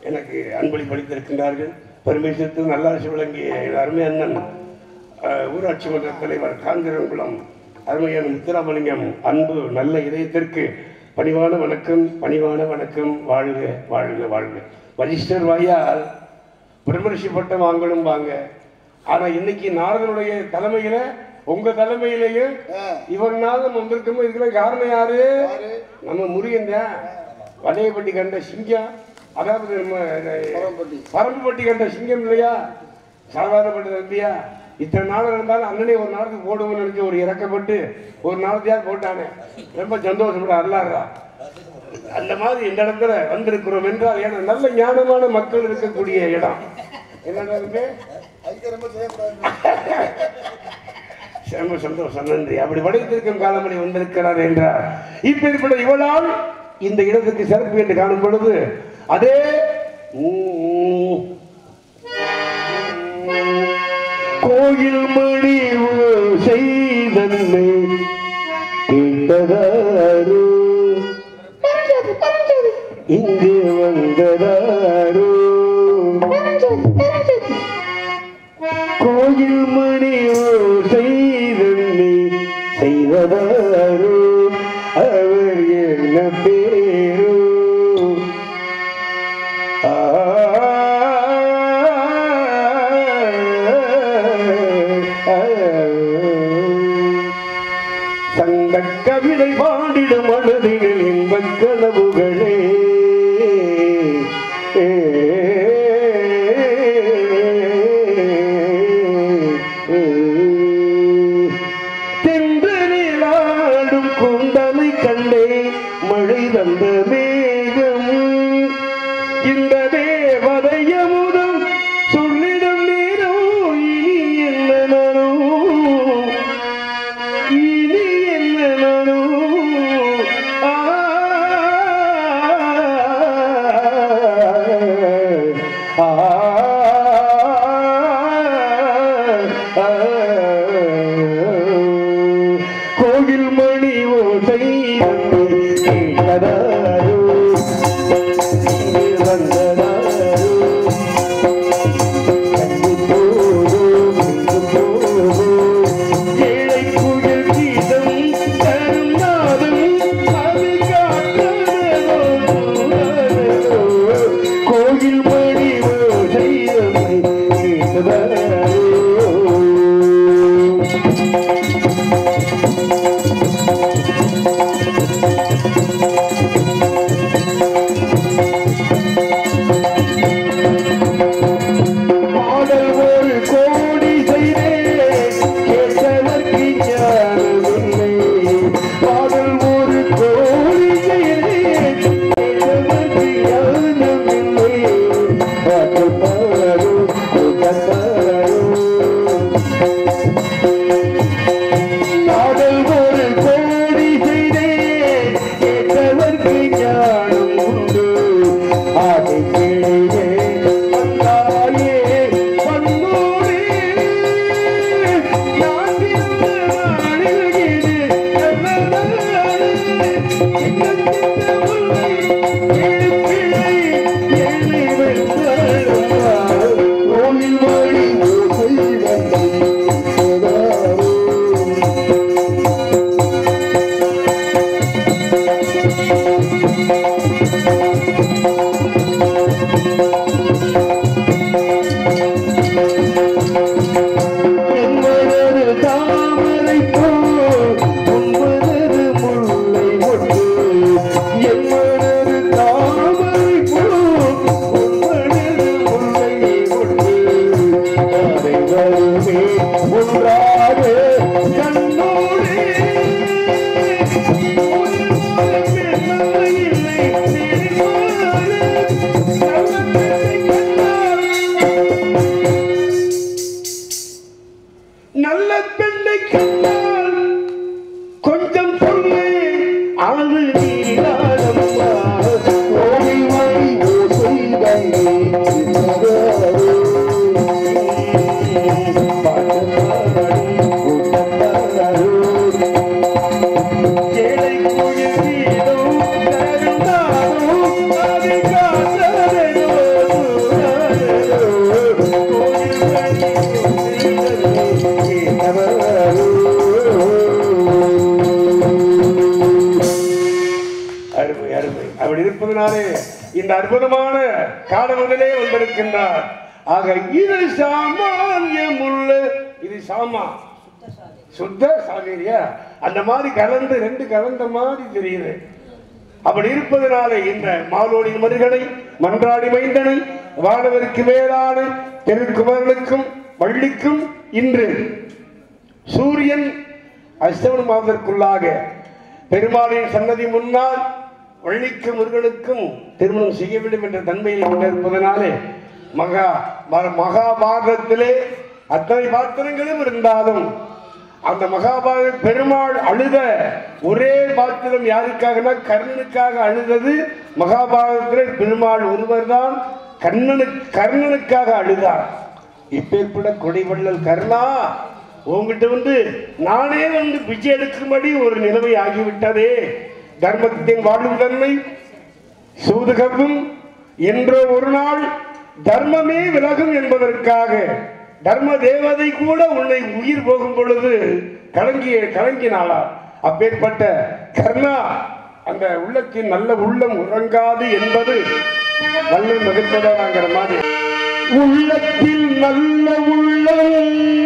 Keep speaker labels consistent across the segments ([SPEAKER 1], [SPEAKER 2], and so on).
[SPEAKER 1] எனக்கு அன்பளிப்பளித்திருக்கின்றார்கள் பெருமை சேர்த்து நல்லாசி விளங்கிய என் அருமை அண்ணன் அஹ், ஊராட்சி மன்ற தலைவர் காந்திரங்குளம் அருமையான முத்துராமலிங்கம் அன்பு நல்ல இதயத்திற்கு பணிவான வணக்கம் பணிவான வணக்கம் வாழ்க வாழ்க வாழ்க வஜிஷ்டர் வாயால் பிரம்மரிஷி பட்டம் வாங்கணும் வாங்க ஆனா இன்னைக்கு நாரதனுடைய தலைமையில உங்க தலைமையிலேயே இவன் நாளும் வந்திருக்கோம் இதுக்கெல்லாம் காரணம் யாரு நம்ம முருகன் தான் வலையப்பட்டி கண்ட சிங்கம் அதாவது நம்ம பரம்புப்பட்டி கண்ட சிங்கம் இல்லையா சாதாரணப்பட்ட தம்பியா இத்தனை நாள் இருந்தாலும் அண்ணனே ஒரு நாளுக்கு போடுவோம்னு நினைச்சு ஒரு இறக்கப்பட்டு ஒரு நாளைத்தையாவது போட்டானே ரொம்ப சந்தோஷப்பட அல்லாதா அந்த மாதிரி இந்த இடத்துல வந்திருக்கிறோம் என்றால் ஏன்னா நல்ல ஞானமான மக்கள் இருக்கக்கூடிய இடம் என்னடா இருக்கு ரொம்ப சந்தோஷம் நன்றி அப்படி படைத்திருக்கும் காலமணி வந்திருக்கிறார் என்றார் இப்படிப்பட்ட இவளால் இந்த இடத்துக்கு சிறப்பு என்று காணும் பொழுது அதே உம், கோயில் மணி செய்தன்னை கேட்டதாரு இங்கு வந்ததாரு கோயில் மணி செய்தன்னை செய்ததாரு அவர் என்ன பேரு சங்க கவிதை பாடிடும் மனதில் இன்பக் கனவுகளே தென்றலிலாடும் குண்டலை கண்டே மழை தந்த மேகம் இந்த தேவதையமுதம் சொல்லிடும் நேரம் இனி என்ன நானும் இனி என்ன நானும் ஆ, ஆ, ஆ, கோயில் மணி ஓசை வந்து கேட்டதாரோ இங்கே வந்ததாரோ கண்டு போதோ கண்டு போதோ ஏழை குயில் கீதம் தரும் நாதம் அது காட்டதோ கோயில் மணி ஓசை வந்து கேட்டதாரோ பாடல் ஒரு கோடி செய்தேன் கேட்டதற்கு ஞானமில்லை பாடல் ஒரு கோடி செய்தேன் கேட்டதற்கு ஞானமில்லை பாட்டு பாடும் கூட்டத்தாரும் பாடல் ஒரு கோடி செய்தேன் கேட்டதற்கு ஞானம் உண்டு அதை கிளையே வந்தாயே வந்தோரே நான் இருந்த நாளில் இது நல்ல நாள். சின்ன சின்ன முல்லை, ஏழு பிள்ளை, ஏழை வெண்பாளம்மா. கோயில் வழி ஓசை வந்து என்பதரு தாமரை போல் உண்பதரு முல்லை ஒட்டு என்பதரு தாமரை போல் உண்பதரு முல்லை ஒட்டு அதை வருமே ஒன்றாக கண்ணோடே ஒரு முறை பெண்ணாயில்லை தெரிவாரே நல்ல பெண்ணை கண்டால் கொஞ்சம் சொல்லு அது நீராடம்மா ஓடி வாடி ஓசை கங்கை ஏழை கோயில் வீடும் கருந்தாலும் அதை காத்ததோ அற்புதமான காலவதிலே வந்திருக்கின்றார் ஆக இது சாமானியமுள்ள இது சாமா சுத்த சாமீரியா அந்த மாதிரி கலந்து ரெண்டு கலந்த மாதிரி தெரியுது அப்படி இருப்பதனாலே இந்த மாலோடி மருகனை மன்றாடி மைந்தனை வானவருக்கு மேலான திருக்குமரனுக்கும் வள்ளிக்கும் இன்று சூரியன் அஸ்தமனமாவதற்குள்ளாக பெருமாளின் சன்னதி முன்னால் வள்ளிக்கும் முருகனுக்கும் திருமணம் செய்ய வேண்டும் என்ற தன்மையை கொண்டிருப்பதனாலே மகா ம- மகாபாரதத்திலே அத்தனை பாத்திரங்களும் இருந்தாலும் அந்த மகாபாரத பெருமாள் அழுத ஒரே பாத்திரம் யாருக்காகனா கர்ணனுக்காக அழுதது மகாபாரதத்திலே பெருமாள் ஒருவர்தான் கர்ணனுக்கு கர்ணனுக்காக அழுதார் இப்பேற்பட கொடைவள்ளல் கர்ணா உங்ககிட்ட வந்து நானே வந்து பிச்சை எடுக்கும்படி ஒரு நிலைமை ஆகிவிட்டதே தர்மத்தின் வாழும் தன்மை சூதுகவும் என்றோ ஒரு நாள் தர்மமே விலகும் என்பதற்காக தர்ம தேவதை கூட உன்னை உயிர் போகும் பொழுது கலங்கிய கலங்கினாளா அப்பேற்பட்ட கர்ணா அந்த உள்ளத்தின் நல்ல உள்ளம் உறங்காது என்பது வல்லல் மகிழ்ந்ததாங்கிற மாதிரி உள்ளத்தில் நல்ல உள்ளம்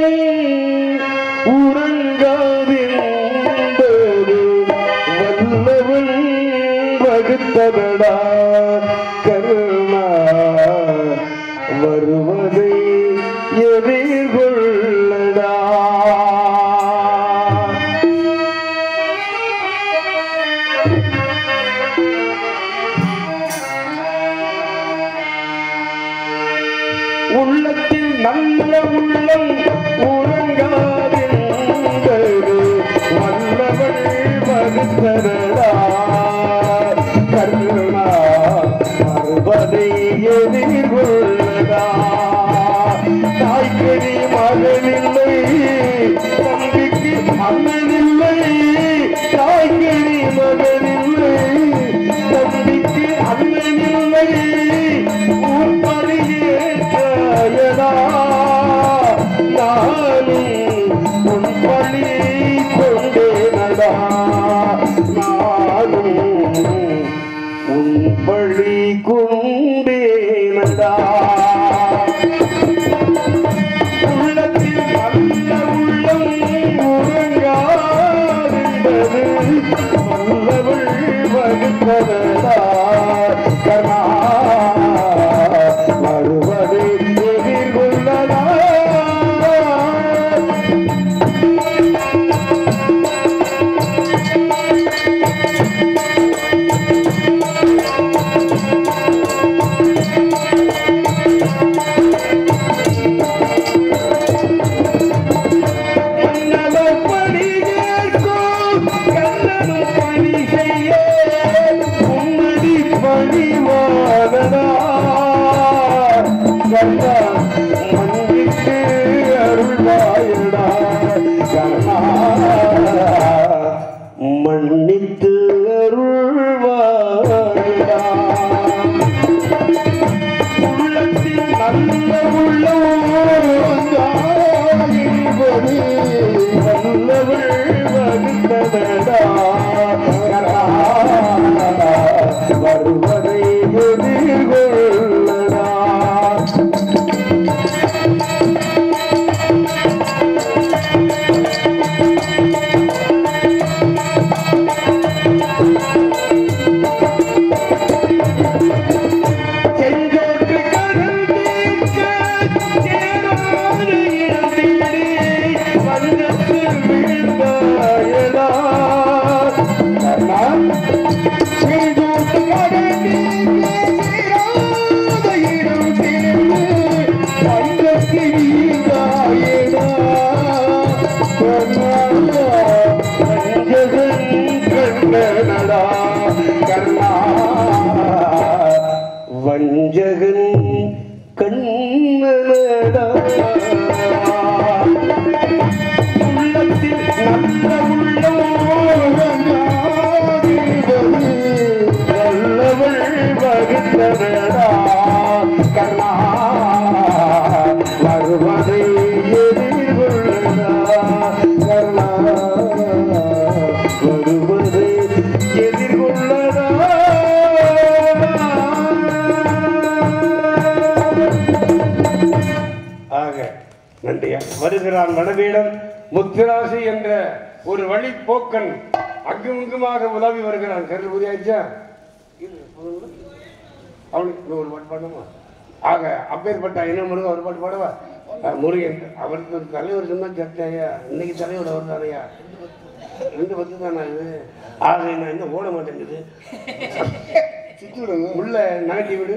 [SPEAKER 1] உறங்காதென்பது வல்லவன் வகுத்ததடா கருணா வருவதை எதிர்கொள்ளடா உள்ளத்தில் நல்ல உள்ளம் உறங்காதென்பது வல்லவள் வகுத்தரடா கருணா மறுபதை எதிர்கொள்ளடா தாய்க்கடி மகனில்லை தம்பிக்கு அண்ணனில்லை தாய்க்கடி மகனில்லை தம்பிக்கு அண்ணனில்லை உற்பலியேற்றயடா நானும் உன் பழி கொண்டேனடா நானும் உன் பழி கொண்டேனடா உள்ளத்தில் நல்ல உள்ளம் உறங்காதென்பது வல்லவள் வகுத்ததடா கர்ணா வருவதை எதிர்கொள்ளடா மன்னவர் பணி ஏற்கும் கண்ணனும் பணி செய்ய உம்மடி பணிவானடா கண்ணா மன்னித்து அருள்வாயடா கண்ணா மன்னித்து அருள்வாயடா உள்ளத்தில் நல்ல உள்ளோங்காயின்பது நல்லவள் வகுத்ததடா கரா வருவதை எதிர்கொள்ளடா செஞ்சோற்று கடல் தீர்க்க சேராத இடம் தேடி வந்தத்தில் விழுந்தாயடா. கர்ணா, செஞ்சோற்று கடல் தீர்க்க சேராத இடம் தேடி வந்தத்தில் விழுந்தாயடா. கர்ணா, வஞ்சகன் கண்ணனடா கர்ணா வஞ்சகன் கண்ணனடா உள்ளத்தில் நல்ல உள்ளம் நல்லவள் வகுத்ததடா கர்ணா வருவதை எதிர்கொள்ளடா கர்ணா வருவதை எதிர்கொள்ளடா நன்றியா வருகிறான் வடவேடன் முத்துராசி என்ற ஒரு வழிப்போக்கன் அங்குமிங்குமாக உலாவி வருகிறான் கருள் புரியாச்சா அவனுக்கு இன்னும் ஒரு பாட்டு பாடணுமா ஆக அப்பேற்பட்ட என்ன முருகன் ஒரு பாட்டு பாடவா அஹ் முருகன் அவருக்கு ஒரு தலைவர் சொன்னா சட்டையா இன்னைக்கு தலைவர் அவர் தானையா ரெண்டு பத்து தானா இது ஆக நான் என்ன ஓட மாட்டேங்குது
[SPEAKER 2] சுத்தி விடுங்க
[SPEAKER 1] உள்ள நகட்டி விடு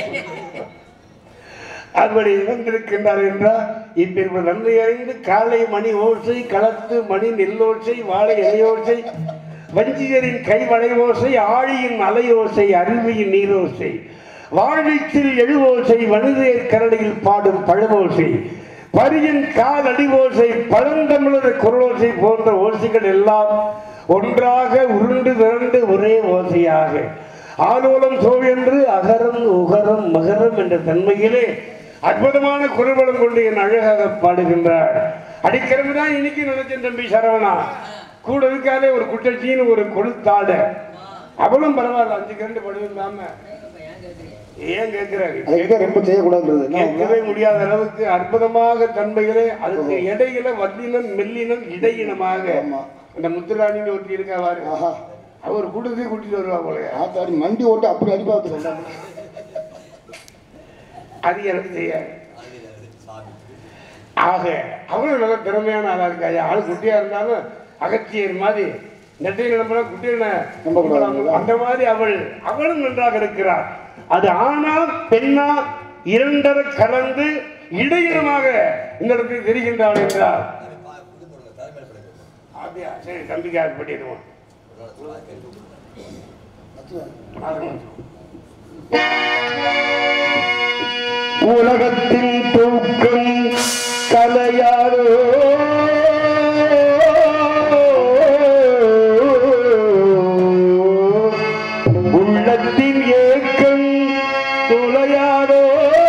[SPEAKER 1] அப்படி இறந்திருக்கின்றார் என்றால் இப்ப நன்மை அறிந்து காலை மணி ஓசை களத்து மணி நெல்லோசை வாழை இலையோசை வஞ்சியரின் கைவளை ஓசை ஆழியின் அலையோசை அருவியின் நீரோசை வாழ்வீச்சில் எழுவோசை வனிதையர் கரடியில் பாடும் பழமோசை பரியின் கால் அடிவோசை பழந்தமிழர் குரலோசை போன்ற ஓசைகள் எல்லாம் ஒன்றாக உருண்டு திரண்டு ஒரே ஓசையாக ஆலோலம் சோழென்று அகரம் உகரம் மகரம் என்ற தன்மையிலே அற்புதமான குரல்வளம் கொண்டு என் அழகாக பாடுகின்றார் அடிக்கிறவு தான் இன்னைக்கு நினைச்சேன் தம்பி சரவணா கூட இருக்காதே ஒரு குட்டச்சின்னு ஒரு கொளுத்தாட அவளும் பரவாயில்ல அஞ்சு கரண்டு படுவில்லாம ஏன் கேட்கிறாரு
[SPEAKER 2] அதுக்கு ரொம்ப செய்யக்கூடாதுன்றது என்ன
[SPEAKER 1] கேட்கவே முடியாத அளவுக்கு அற்புதமாக தன்மைகளே அதுக்கு இடையில வல்லினம் மெல்லினம் இடையினமாக
[SPEAKER 2] ஆமா.
[SPEAKER 1] அந்த முத்துராணின்னு ஒருத்தி இருக்கா பாரு
[SPEAKER 2] ஆஹா
[SPEAKER 1] அவர் கூட்டத்தை கூட்டிட்டு வருவா போல
[SPEAKER 2] ஆத்தாடி மண்டி ஓட்டு அப்படி அடிப்பாத்து
[SPEAKER 1] அது எனக்கு தெரியாது ஆக அவளும் நல்ல திறமையான ஆளா இருக்காயா ஆள் குட்டியா இருந்தாலும் அகத்தியர் மாதிரி நெட்டை நிலம்புனா குட்டியனை
[SPEAKER 2] நம்பக்கூடாது.
[SPEAKER 1] அந்த மாதிரி அவள் அவளும் நன்றாக இருக்கிறார் அது ஆணா பெண்ணா இரண்டரை கலந்து இடையினமாக இந்த இடத்தில் தெரிகின்றாள் என்றார் அப்படியா சரி தம்பிக்கு அது பண்ணிடுவோம் உலகத்தின் தூக்கம் கலையாரோ உள்ளத்தின் ஏக்கம் துளையாரோ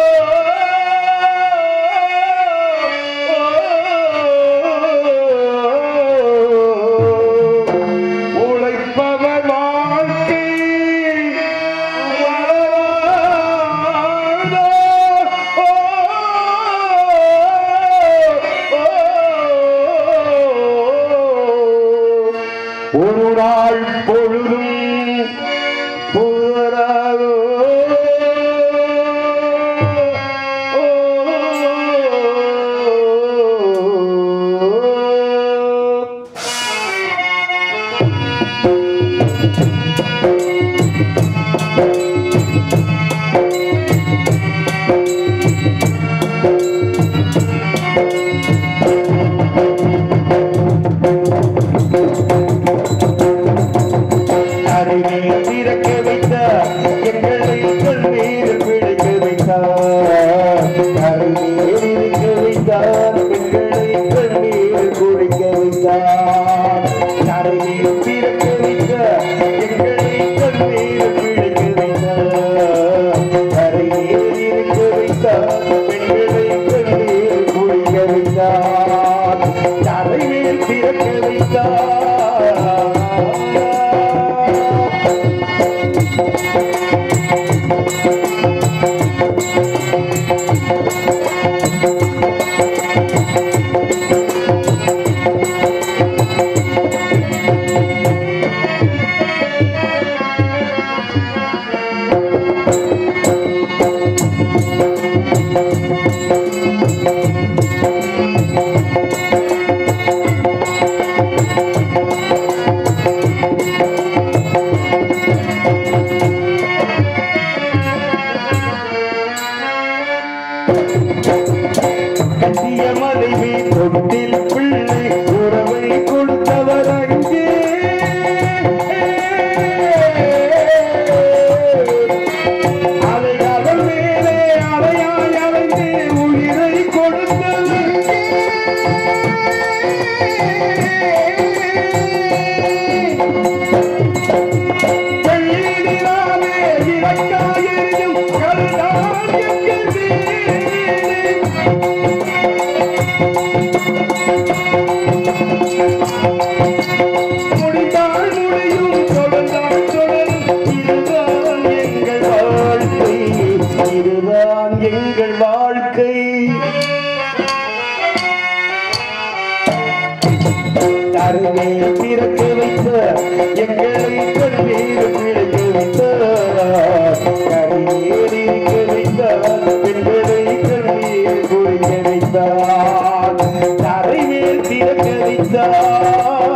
[SPEAKER 1] உழைப்பவர் வாழ்க்கை வாழ்வதோ. ஓ, ஓ, ஒரு நாள் பொழுதும் புகழாதோ ஓ அறிவை திறக்க வைத்தார் எங்களை கண்ணீர் பிடிக்க வைத்தார் அறிவை இருக்க வைத்தார் எங்களை கண்ணீர் குடிக்க வைத்தார் அறிவை திறக்க வைத்தார் எங்களை கண்ணீர் பிடிக்க வைத்தார் அறிவை இருக்க வைத்தார் எங்களை கண்ணீர் குடிக்க வைத்தார் அறிவை திறக்க வைத்தார் கட்டிய மனைவி தொட்டில் பிள்ளை உறவை கொடுத்தவர் அங்கே அலை அவள் மேலே அலையாய் அலைந்து உயிரை கொடுத்தவர் வெள்ளியிலாமே இறக்காயெறியும் கருடாய் எங்கள் வீடு. முடிந்தால் முடியும் தொடர்ந்தால் தொடரும் இதுதான் எங்கள் வாழ்க்கை இதுதான் எங்கள் வாழ்க்கை
[SPEAKER 3] கருமேல் பிறக்க வைத்த எங்களை கண்ணீர் பிழைக்க வைத்தார் கரையேறி இருக்க வைத்தார் பெண்களை கண்ணீர் குளிக்க வைத்தார் தரை மேல் பிறக்க வைத்தார்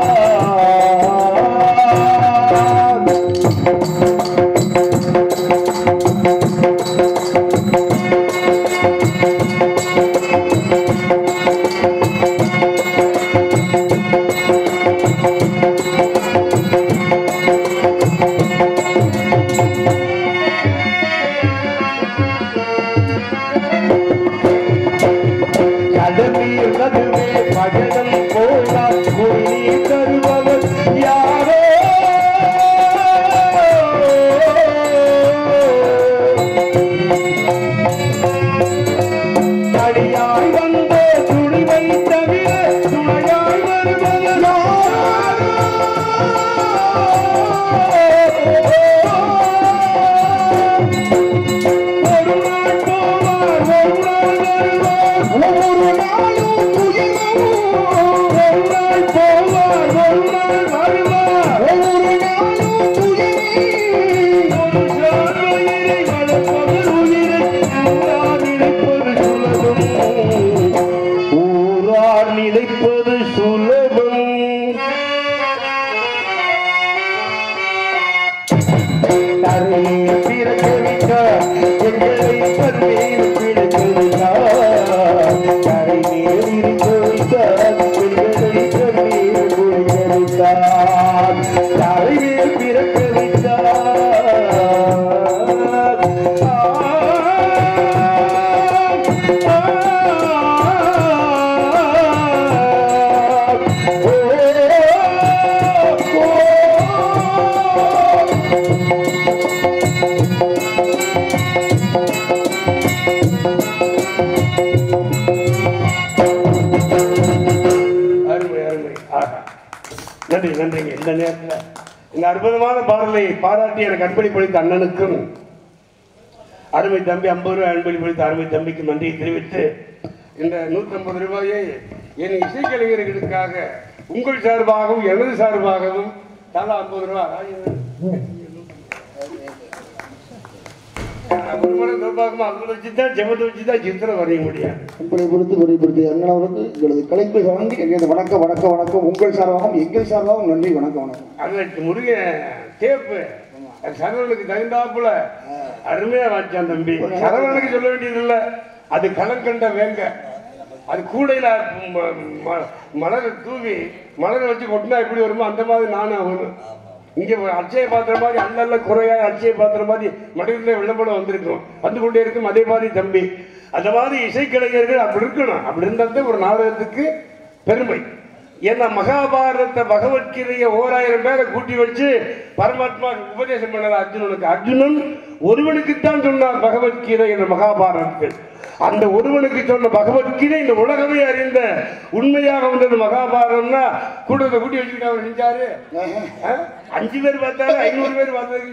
[SPEAKER 3] கடலில் நடுவே பகடம் போனால் குடிநீர் தருபவர் யாரோ தடியாய் வந்த துணிவை தவிர துணையாய் வருபவர் யாரோ ஒரு நாள் போவார் ஒரு நாள் வருவார் ஒவ்வொரு நாளும் துயரமும் ஒரு நாள் போவார் ஒரு நாள் வருவார் ஒவ்வொரு நாளும் துயரே ஒரு சார் உயிரை வளர்ப்பது உயிரை ஊரார் நினைப்பது சுலபம் ஊரார் நினைப்பது சுலபம் தரையை பிறக்க வைத்தார் எங்களை கண்ணீர் பிழைக்க வைத்தார் தரை மேல் இருக்க வைத்தார் எங்களை கண்ணீர் குளிக்க வைத்தார் தரை மேல் பிறக்க வைத்தார்
[SPEAKER 1] அருமை அருமை ஆஹா. நன்றி நன்றிங்க இந்த நேரத்தில் இந்த அற்புதமான பாடலை பாராட்டி எனக்கு அன்பளிப்பளித்த அண்ணனுக்கும் அருமை தம்பி ஐம்பது ரூபாய் அன்பளிப்பளித்த அருமை தம்பிக்கு நன்றியை தெரிவித்து இந்த நூற்றம்பது ரூபாயை என் இசைக்கலைஞர்களுக்காக உங்கள் சார்பாகவும் எனது சார்பாகவும் தலா ஐம்பது ரூபாய் ஒரு மணி நிர்வாகமாக அதில் வச்சு தான் ஜெபத்தை வச்சு தான் சித்திரம் வரைய முடியாது
[SPEAKER 2] உங்களை பொறுத்து பொறுப்படுத்தி அண்ணனவருக்கு எங்களது கலைப்பை வழங்கி எங்களது வணக்கம் வணக்கம் வணக்கம் உங்கள் சார்பாகவும் எங்கள் சார்பாகவும் நன்றி வணக்கம் வணக்கம்
[SPEAKER 1] அதில் முருகன் டேப்பு அது சரவணனுக்கு தகுந்தாப்புல அருமையா வாச்சான் தம்பி சரவணனுக்கு சொல்ல வேண்டியது இல்ல அது களம் கண்ட வேங்க அது கூடையில ம- ம- மலரை தூவி மலரை வச்சு கொட்டினா எப்படி வருமோ அந்த மாதிரி நானும் வரும் இங்க அச்சய பாத்திரம் மாதிரி அல்லல்ல குறையா அச்சய பாத்திரம் மாதிரி மடிவில் விளம்பரம் வந்திருக்கும் வந்து கொண்டே இருக்கும் அதே மாதிரி தம்பி அந்த மாதிரி இசைக்கலைஞர்கள் அப்படி இருக்கணும் அப்படி இருந்தால் ஒரு நாடகத்துக்கு பெருமை ஏன்னா மகாபாரத பகவத்கீதையை ஓராயிரம் பேரை கூட்டி வச்சு பரமாத்மா உபதேசம் பண்ணல அர்ஜுனனுக்கு அர்ஜுனன் ஒருவனுக்குத்தான் சொன்னார் பகவத்கீதை என்ற மகாபாரதத்தில் அந்த ஒருவனுக்கு சொன்ன பகவத்கீதை இந்த உலகமே அறிந்த உண்மையாக வந்தது மகாபாரதம்னா கூட்டத்தை கூட்டி வச்சுக்கிட்டு அவர் செஞ்சாரு ஆ? அஞ்சு பேர் பார்த்தாரு ஐநூறு பேர் பார்த்தது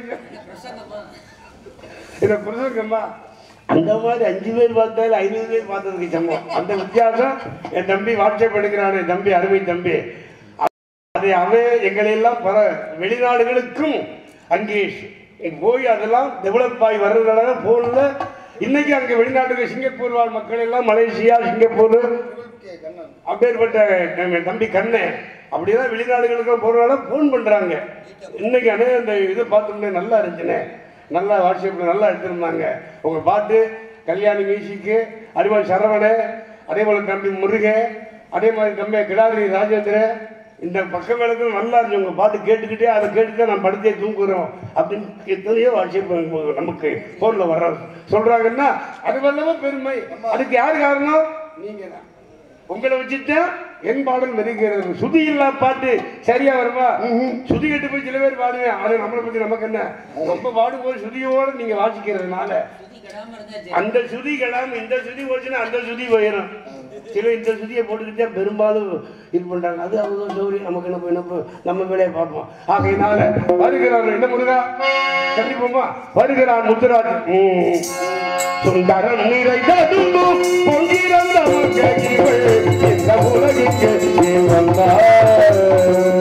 [SPEAKER 1] இதை புரிஞ்சுக்கம்மா அந்த மாதிரி அஞ்சு பேர் பார்த்தாலும் ஐநூறு பேர் பார்த்ததுக்கு சமம் அந்த வித்தியாசம் என் தம்பி வாட்ஸ்அப் எடுக்கிறானே தம்பி அருமை தம்பி அதை அவன் எங்களை எல்லாம் பல வெளிநாடுகளுக்கும் அங்கே போய் அதெல்லாம் டெவலப் ஆகி வர்றதுனால போன்ல இன்னைக்கு அங்கே வெளிநாட்டுக்கு சிங்கப்பூர் வாழ் மக்கள் எல்லாம் மலேசியா சிங்கப்பூர் அப்பேற்பட்ட நம்ம தம்பி கண்ணே அப்படிதான் வெளிநாடுகளுக்கு போறதுனால ஃபோன் பண்றாங்க இன்னைக்கு அண்ணே அந்த இது பார்த்துட்டு நல்லா இருந்துச்சுண்ணே நல்லா வாட்ஸ்அப்ல நல்லா எடுத்திருந்தாங்க உங்க பாட்டு கல்யாணி மியூசிக்கு அறிவாள் சரவண அதே போல தம்பி முருகன் அதே மாதிரி தம்பி கிடாரி ராஜேந்திரன் இந்த பக்கம் மேலக்கும் நல்லா இருந்துச்சு உங்க பாட்டு கேட்டுக்கிட்டே அதை கேட்டுட்டு நான் படுத்தே தூங்குறோம் அப்படின்னு எத்தனையோ வாட்ஸ்அப் நமக்கு போன்ல வர்ற சொல்றாங்கன்னா அது வல்லவா பெருமை அதுக்கு யார் காரணம் நீங்க தான் உங்களை வச்சுட்டு என் பாடல் மெருகிறது சுதி இல்லா பாட்டு சரியா வருமா சுதி கட்டு போய் சில பேர் பாடுவேன் அது நம்மளை பத்தி நமக்கு என்ன ரொம்ப பாடும்போது சுதியோட நீங்க வாசிக்கிறதுனால அந்த சுதி கெடாம இந்த சுதி போச்சுன்னா அந்த சுதி போயிடும் சில இந்த சுதியை போட்டுக்கிட்டே பெரும்பாலும் இது பண்றாங்க அது அவங்க சௌரி நமக்கு என்ன போய் நம்ம நம்ம வேலையை பார்ப்போம் ஆகையினால வருகிறார் என்ன முருகா கண்டிப்போமா வருகிறான் முத்துராஜ் ம். சுந்தரம் நிறைந்ததும் பொங்கிரந்த மக்கள் இந்த உலகிற்கு நீ வந்தார்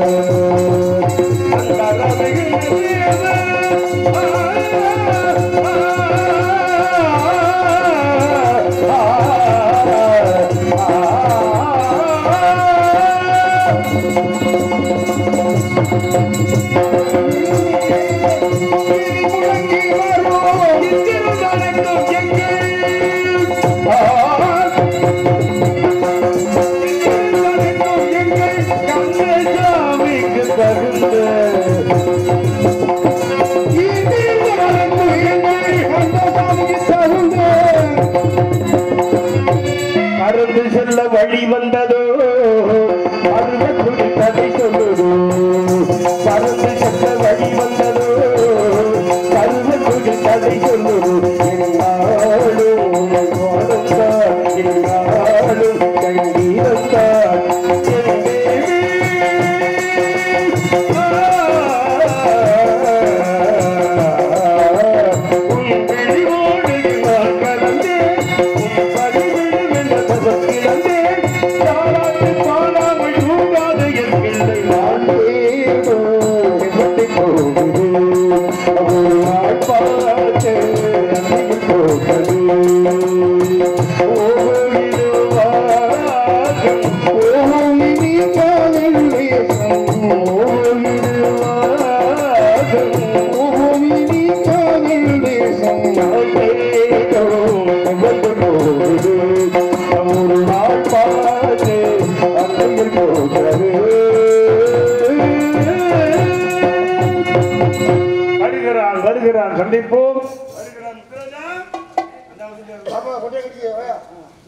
[SPEAKER 3] வழி வந்ததோ அருகக்குடி கதை சொல்லுதோ பறந்து சென்ற வழி வந்ததோ அருகக்குடி கதை சொல்லுதோ இருந்தாலும் கோலம்தான் இருந்தாலும் கண்ணீரத்தான் என் தேவி
[SPEAKER 1] வருகிறான் வருகிறான் சந்திப்போம்
[SPEAKER 2] பாப்பா, கொட்டையை கட்டிக்க, வாயா.